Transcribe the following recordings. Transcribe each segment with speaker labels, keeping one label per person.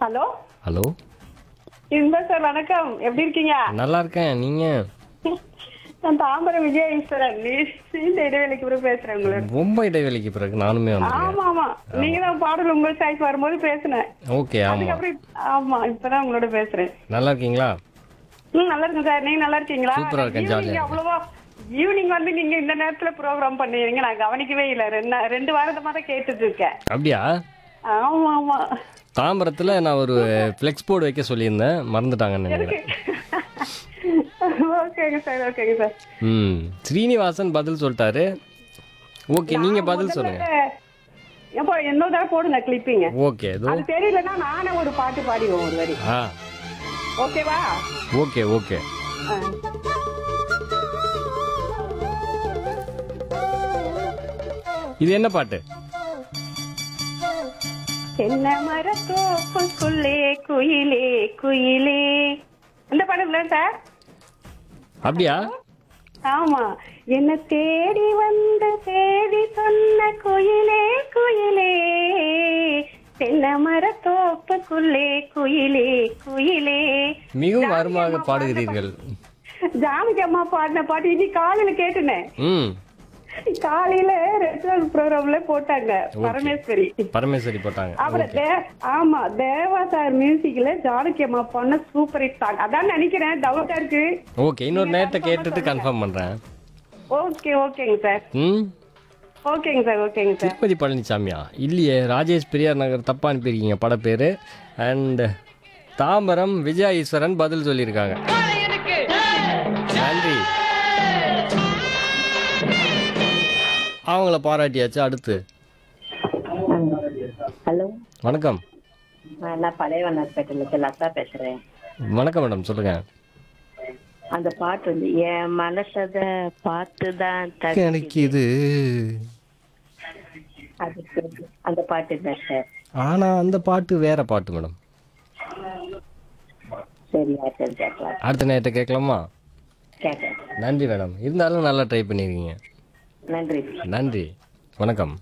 Speaker 1: Hello
Speaker 2: hello
Speaker 1: இன்ப sir வணக்கம் எப்படி இருக்கீங்க
Speaker 2: நல்லா இருக்கேன் நீங்க
Speaker 1: நான் தாம்பரம் விஜய ஈஸ்வரன் நீ நீண்ட இடைவெளிக்கு பிறகு பேசுறேன் உங்களுக்கு
Speaker 2: ரொம்ப இடைவெளிக்கு பிறகு நானுமே வந்திருக்கேன்
Speaker 1: ஆமா ஆமா நீங்க தான் பாடல் உங்கள் சாய்ஸ் வரும்போது பேசினேன்
Speaker 2: ஓகே ஆமா
Speaker 1: அதுக்கப்புறம் இப்ப- ஆமா இப்பதான் உங்களோட பேசுறேன்
Speaker 2: நல்லா இருக்கீங்களா
Speaker 1: ம் நல்லா இருக்கேன் சார் நீங்க நல்லா இருக்கீங்களா
Speaker 2: சூப்பரா இருக்கேன்,
Speaker 1: Evening
Speaker 2: ஜாலியா இருக்கேன்.
Speaker 1: அவ்வளவா ஈவினிங் வந்து நீங்க இந்த நேரத்துல ப்ரோக்ராம் பண்ணுவீங்க நான் கவனிக்கவே இல்ல ரெண்டு ரெண்டு வாரத்தமா தான் கேட்டுட்டு இருக்கேன்
Speaker 2: அப்படியா
Speaker 1: ஆமா ஆமா
Speaker 2: தாம்பரத்தில் நான் ஒரு ஃப்ளெக்ஸ் போர்டு வைக்க சொல்லியிருந்தேன் மறந்துட்டாங்கன்னு நினைக்கிறேன்
Speaker 1: ஓகேங்க சார் ஓகேங்க சார்
Speaker 2: ம் ஸ்ரீனிவாசன் பதில் சொல்லிட்டாரு ஓகே நீங்கள் பதில் சொல்லுங்க
Speaker 1: எப்போ இன்னொரு தடவை போடுங்க கிளிப்பிங்க
Speaker 2: ஓகே ஏதோ
Speaker 1: அது தெரியலன்னா நானே ஒரு பாட்டு பாடிடுவோம் ஒரு வரி
Speaker 2: ஆ
Speaker 1: ஓகேவா
Speaker 2: ஓகே ஓகே
Speaker 1: ஆ.
Speaker 2: இது என்ன பாட்டு
Speaker 1: தென்ன மரத்தோப்புக்குள்ளே குயிலே குயிலே இந்த பாடல சார்
Speaker 2: அப்படியா
Speaker 1: ஆமா என்ன தேடி வந்த தேடி சொன்ன குயிலே குயிலே தென்ன மரத்தோப்புக்குள்ளே குயிலே குயிலே
Speaker 2: மிகவும் அருமையாக பாடுகிறீர்கள்
Speaker 1: ஜானகி அம்மா பாடின பாட்டு இன்னைக்கு காலையில கேட்டுனேன்
Speaker 2: ம்
Speaker 1: காலையில ரெஸ்டாரண்ட் ப்ரோக்ராம்ல போட்டாங்க பரமேஸ்வரி
Speaker 2: பரமேஸ்வரி போட்டாங்க
Speaker 1: அப்புறம் தே- ஆமா தேவா சார் மியூசிக்ல ஜானகி அம்மா பண்ண சூப்பர் ஹிட் சாங் அதான் நினைக்கிறேன் டவுட்டா இருக்கு
Speaker 2: ஓகே இன்னொரு நேரத்தை கேட்டுட்டு கன்ஃபார்ம் பண்ணுறேன்
Speaker 1: ஓகே ஓகேங்க சார்
Speaker 2: ம்
Speaker 1: ஓகேங்க சார் ஓகேங்க சார்
Speaker 2: திருப்பதி பழனிசாமியா இல்லையே ராஜேஷ் பெரியார் நகர் தப்பா அனுப்பியிருக்கீங்க பட பேர் அண்ட் தாம்பரம் விஜயா ஈஸ்வரன் பதில் சொல்லியிருக்காங்க நன்றி அவங்கள பாராட்டியாச்சு அடுத்து
Speaker 3: ஹலோ
Speaker 2: வணக்கம்
Speaker 3: நான் பழைய வண்ணார்பேட்டையில லதா பேசுறேன்
Speaker 2: வணக்கம் மேடம் சொல்லுங்க
Speaker 3: அந்த பாட்டு வந்து என் மனசத பார்த்துதான்
Speaker 2: கிடைக்குது
Speaker 3: அதுக்கு அந்த பாட்டு இல்லை சார்
Speaker 2: ஆனா அந்த பாட்டு வேற பாட்டு மேடம்
Speaker 3: சரி சரி கேட்கலாம்
Speaker 2: அடுத்த நேரத்தை கேட்கலாமா
Speaker 3: கேட்கலாம்
Speaker 2: நன்றி மேடம் இருந்தாலும் நல்லா ட்ரை பண்ணியிருக்கீங்க
Speaker 3: நன்றி
Speaker 2: நன்றி வணக்கம்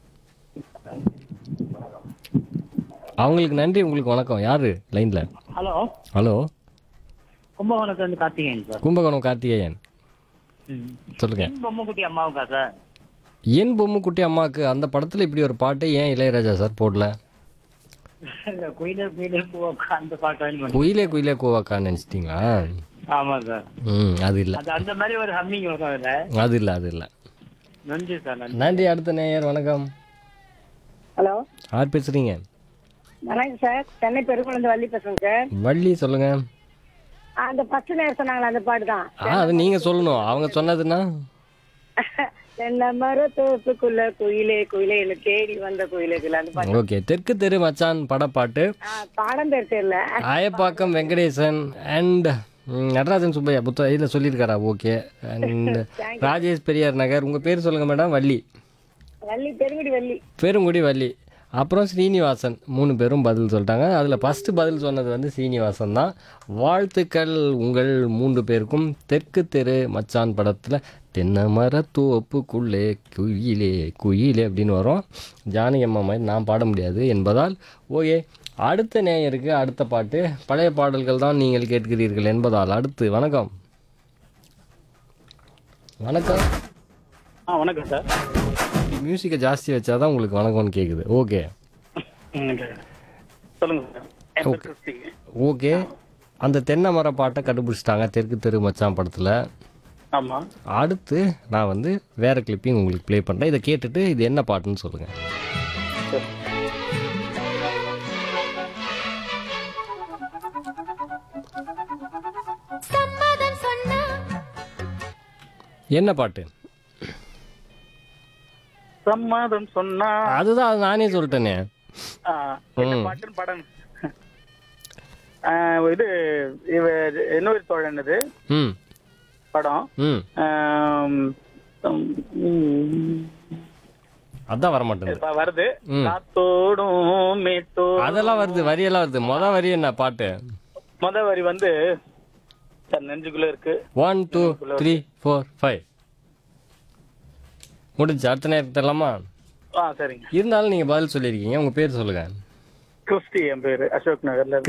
Speaker 2: அவங்களுக்கு நன்றி உங்களுக்கு வணக்கம் யாரு லைன்ல
Speaker 4: ஹலோ
Speaker 2: ஹலோ
Speaker 4: கும்பகோணத்துல இருந்து கார்த்திகேயன் சார்
Speaker 2: கும்பகோணம் கார்த்திகேயன் சொல்லுங்க
Speaker 4: பொம்மைக்குட்டி அம்மாவுக்கா சார்
Speaker 2: என் பொம்மை குட்டி அம்மாவுக்கு அந்த படத்துல இப்படி ஒரு பாட்டு ஏன் இளையராஜா சார் போடல
Speaker 4: இல்ல குயிலர் குயிலர் பூவாக்கா அந்த பாட்டு வாங்கி பண்ணி
Speaker 2: குயிலே குயிலே கோவாக்கான்னு நினைச்சிட்டீங்களா
Speaker 4: ஆமா சார்
Speaker 2: ம் அது இல்ல
Speaker 4: அது அந்த மாதிரி ஒரு ஹம்மிங் வரும் அதுல
Speaker 2: அது இல்ல அது இல்ல
Speaker 4: நன்றி சார் நன்றி
Speaker 2: நன்றி அடுத்த நேயர் வணக்கம்
Speaker 1: ஹலோ
Speaker 2: யார் பேசுறீங்க
Speaker 1: வணக்கம் சார் சென்னை பெருங்குளந்து வள்ளி பேசுறேன் சார்
Speaker 2: வள்ளி சொல்லுங்க
Speaker 1: அந்த ஃபர்ஸ்ட் நேரம் சொன்னாங்களா அந்த பாட்டு தான்
Speaker 2: ஆ அது நீங்க சொல்லணும் அவங்க சொன்னதுன்னா
Speaker 1: தென்னை மரத்தோப்புக்குள்ள குயிலே குயிலே என்ன தேடி வந்த குயிலே குயிலே அந்த பாட்டு
Speaker 2: ஓகே தெற்கு தெரு மச்சான் படப்பாட்டு
Speaker 1: ஆ, பாடம் பேர் தெரியல
Speaker 2: ஆயப்பாக்கம் வெங்கடேசன் அண்ட் நடராஜன் சுப்பையா புத்த இதில் சொல்லியிருக்காரா ஓகே அண்ட் ராஜேஷ் பெரியார் நகர் உங்கள் பேர் சொல்லுங்கள் மேடம் வள்ளி
Speaker 1: வள்ளி பெருங்குடி வள்ளி
Speaker 2: பெருங்குடி வள்ளி அப்புறம் ஸ்ரீனிவாசன் மூணு பேரும் பதில் சொல்லிட்டாங்க அதில் ஃபஸ்ட்டு பதில் சொன்னது வந்து ஸ்ரீனிவாசன் தான் வாழ்த்துக்கள் உங்கள் மூன்று பேருக்கும் தெற்கு தெரு மச்சான் படத்தில் தென்னை மரத்தோப்புக்குள்ளே குயிலே குயிலே அப்படின்னு வரும் ஜானகி அம்மா மாதிரி நான் பாட முடியாது என்பதால் ஓகே அடுத்த நேயருக்கு அடுத்த பாட்டு பழைய பாடல்கள் தான் நீங்கள் கேட்கிறீர்கள் என்பதால் அடுத்து வணக்கம் வணக்கம்
Speaker 4: ஆ வணக்கம் சார்
Speaker 2: மியூசிக்கை ஜாஸ்தி வச்சாதான் உங்களுக்கு வணக்கம்னு கேட்குது ஓகே
Speaker 4: சொல்லுங்க சார் என் பேர் கிறிஸ்டி.
Speaker 2: ஓகே அந்த தென்னை மர பாட்டை கண்டுபிடிச்சிட்டாங்க தெற்கு தெரு மச்சான் படத்தில்
Speaker 4: ஆமா
Speaker 2: அடுத்து நான் வந்து வேற கிளிப்பிங் உங்களுக்கு ப்ளே பண்ணுறேன் இதை கேட்டுட்டு இது என்ன பாட்டுன்னு சொல்லுங்கள் என்ன பாட்டு
Speaker 4: சம்மதம் சொன்னா
Speaker 2: அதுதான் அது நானே சொல்லிட்டேனே
Speaker 4: ஆ, என்ன
Speaker 2: ம்.
Speaker 4: பாட்டுன்னு படம் ஆ, இது இவ இன்னொரு தோழன் இது
Speaker 2: ம்
Speaker 4: படம்
Speaker 2: ம்
Speaker 4: ஆம், ம்,
Speaker 2: அதான் வர மாட்டேங்குது
Speaker 4: இப்ப வருது
Speaker 2: ம்.
Speaker 4: காத்தோடும் மேத்தோ
Speaker 2: அதெல்லாம் வருது வரியெல்லாம் வருது மொதல் வரி என்ன பாட்டு
Speaker 4: முத வரி வந்து சார் நெஞ்சுக்குள்ள இருக்கு
Speaker 2: one two three four five முடிஞ்சு அடுத்த நேரத்துக்கு தரலாமா
Speaker 4: ஆ சரிங்க
Speaker 2: இருந்தாலும் நீங்கள் பதில் சொல்லியிருக்கீங்க உங்கள் பேர் சொல்லுங்கள்
Speaker 4: கிறிஸ்டி என் பேரு அசோக் நகர்ல இருந்து